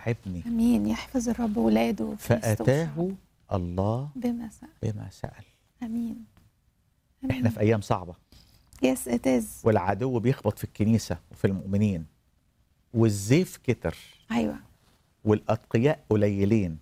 ابني امين يحفظ الرب ولاده في وسط فاتاه وشعبه الله بما سأل بما سال امين احنا في ايام صعبه يس اتز والعدو بيخبط في الكنيسه وفي المؤمنين والزيف كتر ايوه والاتقياء قليلين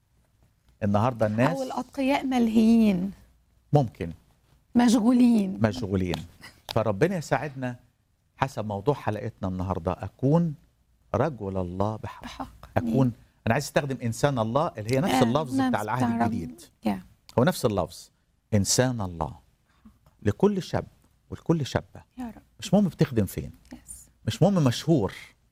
النهارده الناس او الاتقياء ملهيين ممكن مشغولين مشغولين فربنا يساعدنا حسب موضوع حلقتنا النهارده اكون رجل الله بحق بحق اكون انا عايز استخدم انسان الله اللي هي نفس آه، اللفظ نفس بتاع العهد رب. الجديد يا هو نفس اللفظ انسان الله لكل شاب ولكل شابه يا رب مش مهم بتخدم فين يس مش مهم مشهور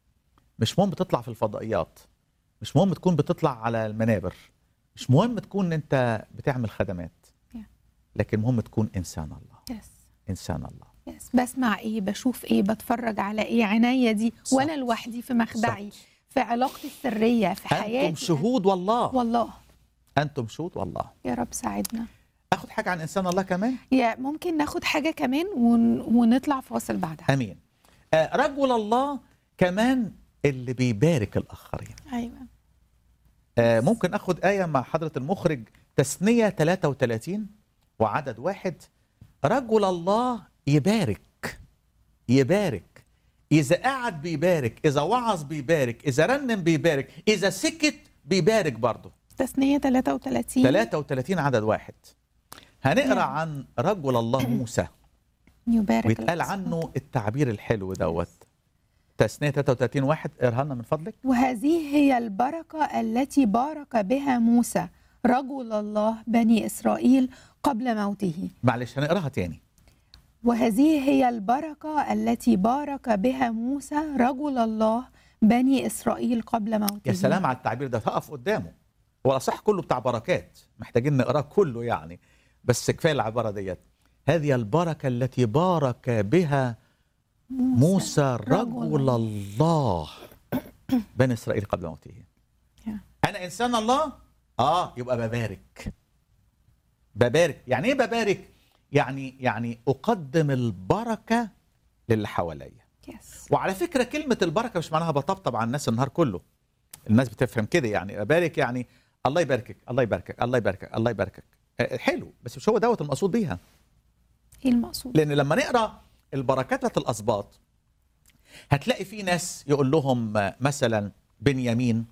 مش مهم تطلع في الفضائيات مش مهم تكون بتطلع على المنابر مش مهم تكون انت بتعمل خدمات Yeah. لكن مهم تكون انسان الله يس انسان الله يس بسمع ايه بشوف ايه بتفرج على ايه عينيا دي صح. وانا لوحدي في مخدعي في علاقتي السريه في حياتي انتم شهود والله والله انتم شهود والله يا رب ساعدنا اخد حاجه عن انسان الله كمان يا ممكن ناخد حاجه كمان ون... ونطلع فاصل بعدها امين آه رجل الله كمان اللي بيبارك الاخرين ايوه آه ممكن اخد ايه مع حضره المخرج تثنيه 33 وعدد واحد رجل الله يبارك يبارك اذا قعد بيبارك اذا وعظ بيبارك اذا رنم بيبارك اذا سكت بيبارك برضه تثنيه 33 33 عدد واحد هنقرا نعم. عن رجل الله موسى يبارك ويتقال الأصوات. عنه التعبير الحلو دوت تثنيه 33 واحد اقراها لنا من فضلك وهذه هي البركة التي بارك بها موسى رجل الله بني إسرائيل قبل موته معلش هنقراها تاني وهذه هي البركة التي بارك بها موسى رجل الله بني إسرائيل قبل موته يا سلام على التعبير ده هقف قدامه هو الاصح كله بتاع بركات محتاجين نقراه كله يعني بس كفايه العباره ديت هذه البركه التي بارك بها موسى رجل الله بني اسرائيل قبل موته يا. انا انسان الله اه يبقى ببارك ببارك يعني ايه ببارك يعني يعني اقدم البركه للي حواليا يس وعلى فكره كلمه البركه مش معناها بطبطب على الناس النهار كله الناس بتفهم كده يعني ابارك يعني الله يباركك الله يباركك الله يباركك الله يباركك آه، حلو بس مش هو دوت المقصود بيها ايه المقصود لان لما نقرا البركات بتاعت الاسباط هتلاقي في ناس يقول لهم آه، مثلا بنيامين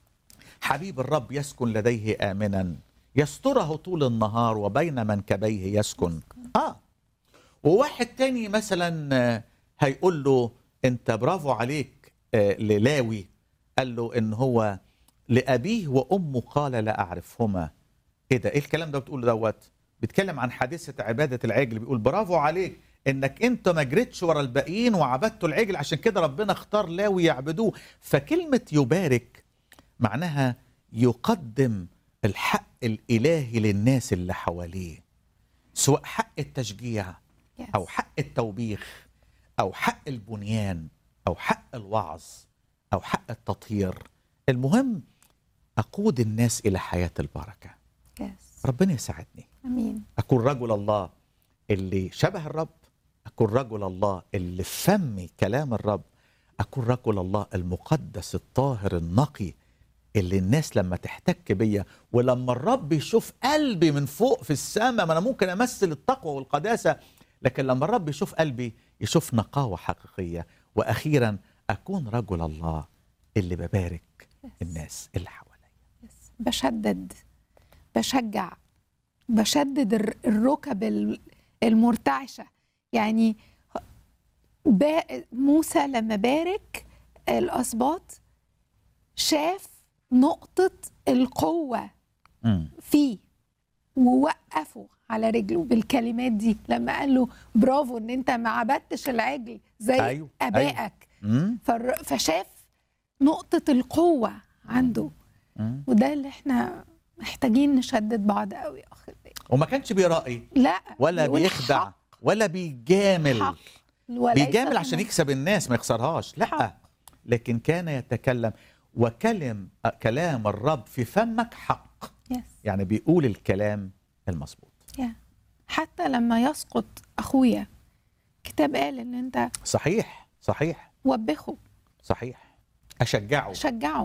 حبيب الرب يسكن لديه امنا يستره طول النهار وبين منكبيه يسكن اه وواحد تاني مثلا آه، هيقول له انت برافو عليك آه، للاوي قال له ان هو لابيه وامه قال لا اعرفهما ايه ده ايه الكلام ده بتقوله دوت بيتكلم عن حادثه عباده العجل بيقول برافو عليك انك انت ما جريتش ورا الباقيين وعبدتوا العجل عشان كده ربنا اختار لاوي يعبدوه فكلمه يبارك معناها يقدم الحق الالهي للناس اللي حواليه سواء حق التشجيع يس. او حق التوبيخ او حق البنيان او حق الوعظ او حق التطهير المهم اقود الناس الى حياه البركه يس ربنا يساعدني امين اكون رجل الله اللي شبه الرب اكون رجل الله اللي فمي كلام الرب اكون رجل الله المقدس الطاهر النقي اللي الناس لما تحتك بيا ولما الرب يشوف قلبي من فوق في السماء ما انا ممكن امثل التقوى والقداسه لكن لما الرب يشوف قلبي يشوف نقاوه حقيقيه واخيرا اكون رجل الله اللي ببارك الناس اللي حواليا يس. بشدد بشجع بشدد الر- الركب ال- المرتعشة يعني با- موسى لما بارك الأسباط شاف نقطة القوة امم فيه ووقفه على رجله بالكلمات دي لما قال له برافو ان انت ما عبدتش العجل زي أيوه، ابائك امم فالر- فشاف نقطة القوة عنده امم وده اللي احنا محتاجين نشدد بعض قوي يا اخي وما كانش بيرائي لا ولا بيقول بيخدع حق ولا بيجامل حق وليس بيجامل عشان في يكسب الناس ما يخسرهاش لا حق. لكن كان يتكلم وكلم كلام الرب في فمك حق يس يعني بيقول الكلام المظبوط يا حتى لما يسقط اخويا كتاب قال ان انت صحيح صحيح وبخه صحيح اشجعه شجعه